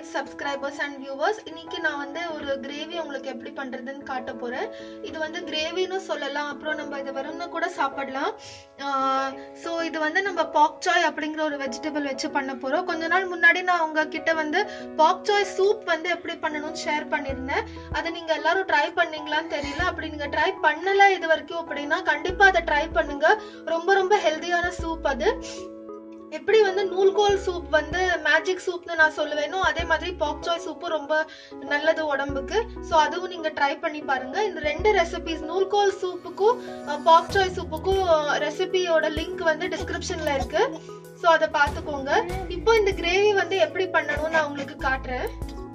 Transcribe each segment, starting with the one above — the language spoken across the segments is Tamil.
ஹண்ட்ரட் சப்ஸ்கிரைபர்ஸ் அண்ட் வியூவர்ஸ் இன்னைக்கு நான் வந்து ஒரு கிரேவி உங்களுக்கு எப்படி பண்றதுன்னு காட்ட போறேன் இது வந்து கிரேவின்னு சொல்லலாம் அப்புறம் நம்ம இதை வெறும்னு கூட சாப்பிடலாம் ஸோ இது வந்து நம்ம பாக் சாய் அப்படிங்கிற ஒரு வெஜிடபிள் வச்சு பண்ண போறோம் கொஞ்ச நாள் முன்னாடி நான் உங்ககிட்ட வந்து பாக் சாய் சூப் வந்து எப்படி பண்ணணும்னு ஷேர் பண்ணியிருந்தேன் அதை நீங்க எல்லாரும் ட்ரை பண்ணீங்களான்னு தெரியல அப்படி நீங்க ட்ரை பண்ணல இது வரைக்கும் அப்படின்னா கண்டிப்பா அதை ட்ரை பண்ணுங்க ரொம்ப ரொம்ப ஹெல்தியான சூப் அது எப்படி வந்து நூல்கோல் சூப் வந்து மேஜிக் சூப்னு நான் சொல்லுவேனோ அதே மாதிரி பாக் சாய் சூப்பும் ரொம்ப நல்லது உடம்புக்கு ஸோ அதுவும் நீங்க ட்ரை பண்ணி பாருங்க இந்த ரெண்டு ரெசிபிஸ் நூல்கோல் சூப்புக்கும் பாக் சாய் சூப்புக்கும் ரெசிபியோட லிங்க் வந்து டிஸ்கிரிப்ஷன்ல இருக்கு ஸோ அதை பார்த்துக்கோங்க இப்போ இந்த கிரேவி வந்து எப்படி பண்ணணும்னு நான் உங்களுக்கு காட்டுறேன்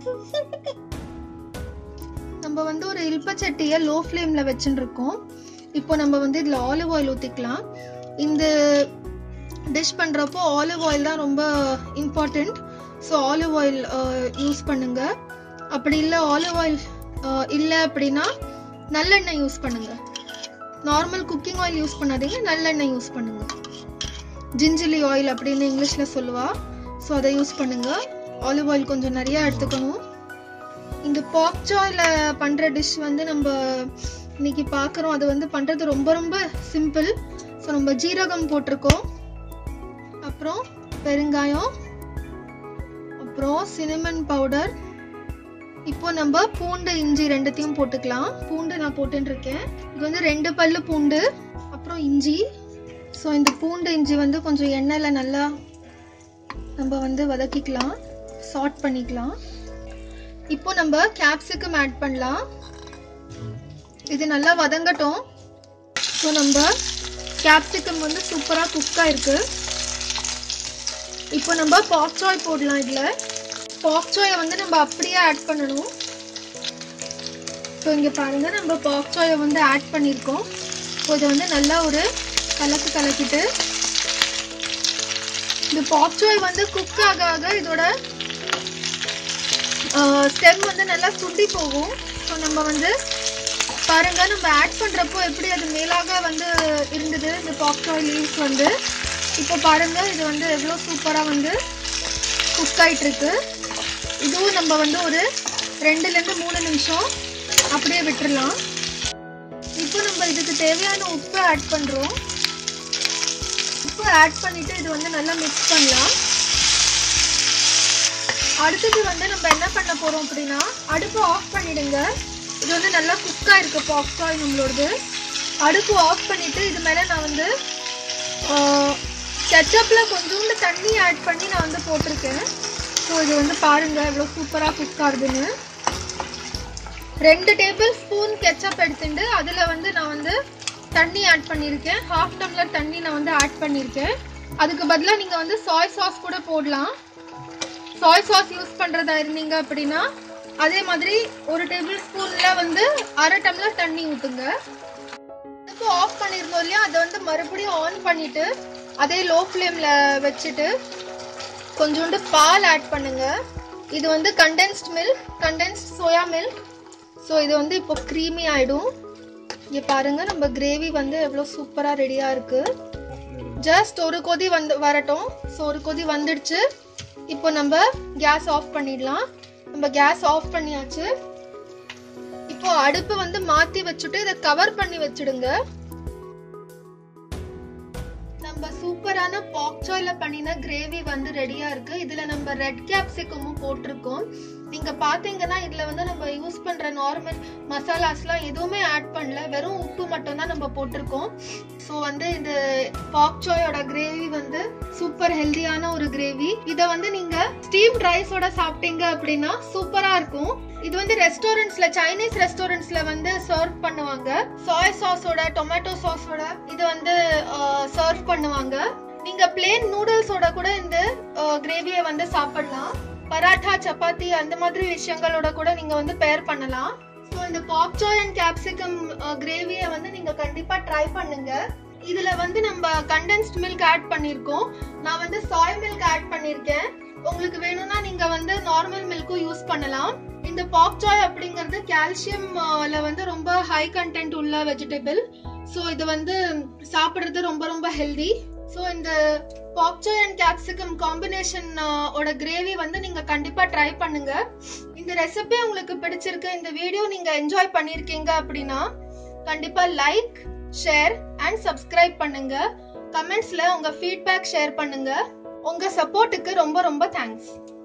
நம்ம வந்து ஒரு இல்பச்சட்டியை லோ ஃப்ளேம்ல வச்சுட்டு இருக்கோம் இப்போ நம்ம வந்து இதுல ஆலிவ் ஆயில் ஊத்திக்கலாம் இந்த டிஷ் பண்ணுறப்போ ஆலிவ் ஆயில் தான் ரொம்ப important so olive oil use பண்ணுங்க அப்படி இல்லை ஆலிவ் ஆயில் இல்லை அப்படின்னா நல்லெண்ணெய் யூஸ் பண்ணுங்க நார்மல் குக்கிங் ஆயில் யூஸ் பண்ணாதீங்க நல்லெண்ணெய் யூஸ் பண்ணுங்க ஜிஞ்சிலி ஆயில் அப்படின்னு இங்கிலீஷில் சொல்லுவா ஸோ அதை யூஸ் பண்ணுங்க ஆலிவ் ஆயில் கொஞ்சம் நிறைய எடுத்துக்கணும் இந்த பாப் ஜாயில் பண்ணுற டிஷ் வந்து நம்ம இன்னைக்கு பார்க்குறோம் அது வந்து பண்ணுறது ரொம்ப ரொம்ப சிம்பிள் ஸோ நம்ம ஜீரகம் போட்டிருக்கோம் அப்புறம் பெருங்காயம் அப்புறம் சினிமன் பவுடர் இப்போ நம்ம பூண்டு இஞ்சி ரெண்டுத்தையும் போட்டுக்கலாம் பூண்டு நான் போட்டுன்னு இருக்கேன் இது வந்து ரெண்டு பல்லு பூண்டு அப்புறம் இஞ்சி ஸோ இந்த பூண்டு இஞ்சி வந்து கொஞ்சம் எண்ணெயில் நல்லா நம்ம வந்து வதக்கிக்கலாம் சாட் பண்ணிக்கலாம் இப்போ நம்ம கேப்சிகம் ஆட் பண்ணலாம் இது நல்லா வதங்கட்டும் ஸோ நம்ம கேப்சிகம் வந்து சூப்பராக குக் ஆயிருக்கு இப்போ நம்ம பாக் சாய் போடலாம் இதில் பாக் சாயை வந்து நம்ம அப்படியே ஆட் பண்ணணும் ஸோ இங்கே பாருங்கள் நம்ம பாக் சாயை வந்து ஆட் பண்ணியிருக்கோம் ஸோ இதை வந்து நல்லா ஒரு கலக்கு கலக்கிட்டு இந்த பாக் சாய் வந்து குக் ஆக ஆக இதோட ஸ்டெம் வந்து நல்லா சுண்டி போகும் ஸோ நம்ம வந்து பாருங்க நம்ம ஆட் பண்ணுறப்போ எப்படி அது மேலாக வந்து இருந்தது இந்த பாக் சாய் லீவ்ஸ் வந்து இப்போ பாருங்க இது வந்து எவ்வளோ சூப்பராக வந்து குக் ஆயிட்டு இருக்கு இதுவும் நம்ம வந்து ஒரு ரெண்டுலேருந்து மூணு நிமிஷம் அப்படியே விட்டுறலாம் இப்போ நம்ம இதுக்கு தேவையான உப்பு ஆட் பண்ணுறோம் உப்பு ஆட் பண்ணிட்டு இது வந்து நல்லா மிக்ஸ் பண்ணலாம் அடுத்தது வந்து நம்ம என்ன பண்ண போறோம் அப்படின்னா அடுப்பு ஆஃப் பண்ணிடுங்க இது வந்து நல்லா குக் ஆயிருக்கு பாப்கார்ன் நம்மளோடது அடுப்பு ஆஃப் பண்ணிட்டு இது மேல நான் வந்து கெச்சப்ல கொஞ்சோண்டு தண்ணி ஆட் பண்ணி நான் வந்து போட்டிருக்கேன் ஸோ இது வந்து பாருங்க எவ்வளோ சூப்பராக குக் ஆகுதுன்னு ரெண்டு டேபிள் ஸ்பூன் கெச்சப் எடுத்துட்டு அதில் வந்து நான் வந்து தண்ணி ஆட் பண்ணியிருக்கேன் ஹாஃப் டம்ளர் தண்ணி நான் வந்து ஆட் பண்ணியிருக்கேன் அதுக்கு பதிலாக நீங்கள் வந்து சாய் சாஸ் கூட போடலாம் சாய் சாஸ் யூஸ் பண்ணுறதா இருந்தீங்க அப்படின்னா அதே மாதிரி ஒரு டேபிள் ஸ்பூனில் வந்து அரை டம்ளர் தண்ணி ஊற்றுங்க இப்போ ஆஃப் பண்ணியிருந்தோம் இல்லையா அதை வந்து மறுபடியும் ஆன் பண்ணிட்டு அதே லோ ஃப்ளேமில் வச்சுட்டு கொஞ்சோண்டு பால் ஆட் பண்ணுங்க இது வந்து condensed milk condensed soya milk so இது வந்து இப்போ க்ரீமி ஆகிடும் இங்கே பாருங்க நம்ம கிரேவி வந்து எவ்வளோ சூப்பராக ரெடியாக இருக்கு ஜஸ்ட் ஒரு கொதி வந்து வரட்டும் ஸோ ஒரு கொதி வந்துடுச்சு இப்போ நம்ம கேஸ் ஆஃப் பண்ணிடலாம் நம்ம கேஸ் ஆஃப் பண்ணியாச்சு இப்போ அடுப்பு வந்து மாத்தி வச்சுட்டு இதை கவர் பண்ணி வச்சிடுங்க நம்ம சூப்பரான பாக் சாய்ல பண்ணின கிரேவி வந்து ரெடியா இருக்கு இதுல நம்ம ரெட் கேப்சிகமும் போட்டிருக்கோம் நீங்க பாத்தீங்கன்னா இதுல வந்து நம்ம யூஸ் பண்ற நார்மல் மசாலாஸ்லாம் எதுவுமே ஆட் பண்ணல வெறும் உப்பு மட்டும் தான் நம்ம போட்டிருக்கோம் ஸோ வந்து இந்த பாக் சாயோட கிரேவி வந்து சூப்பர் ஹெல்தியான ஒரு கிரேவி இதை வந்து நீங்க ஸ்டீம் ரைஸோட சாப்பிட்டீங்க அப்படின்னா சூப்பரா இருக்கும் இது வந்து ரெஸ்டாரண்ட்ஸ்ல சைனீஸ் ரெஸ்டாரண்ட்ஸ்ல வந்து சர்வ் பண்ணுவாங்க சாய் சாஸோட டொமேட்டோ சாஸோட இது வந்து சர்வ் பண்ணுவாங்க நீங்க பிளேன் நூடுல்ஸோட கூட இந்த கிரேவியை வந்து சாப்பிடலாம் பராட்டா சப்பாத்தி அந்த மாதிரி விஷயங்களோட கூட நீங்க வந்து பேர் பண்ணலாம் ஸோ இந்த பாப்சாய் அண்ட் கேப்சிகம் கிரேவியை வந்து நீங்க கண்டிப்பா ட்ரை பண்ணுங்க இதுல வந்து நம்ம கண்டென்ஸ்ட் மில்க் ஆட் பண்ணிருக்கோம் நான் வந்து சாய் மில்க் ஆட் பண்ணிருக்கேன் உங்களுக்கு வேணும்னா நீங்க வந்து நார்மல் மில்க்கும் யூஸ் பண்ணலாம் இந்த பாப் சாய் அப்படிங்கிறது கால்சியம்ல வந்து ரொம்ப ஹை கண்டென்ட் உள்ள வெஜிடபிள் ஸோ இது வந்து சாப்பிட்றது ரொம்ப ரொம்ப ஹெல்தி ஸோ இந்த பாப்சாய் அண்ட் கேப்சிகம் காம்பினேஷன் ஓட கிரேவி வந்து நீங்க கண்டிப்பா ட்ரை பண்ணுங்க இந்த ரெசிபி உங்களுக்கு பிடிச்சிருக்கு இந்த வீடியோ நீங்க என்ஜாய் பண்ணிருக்கீங்க அப்படின்னா கண்டிப்பா லைக் ஷேர் அண்ட் சப்ஸ்கிரைப் பண்ணுங்க கமெண்ட்ஸ்ல உங்க ஃபீட்பேக் ஷேர் பண்ணுங்க உங்க சப்போர்ட்டுக்கு ரொம்ப ரொம்ப தேங்க்ஸ்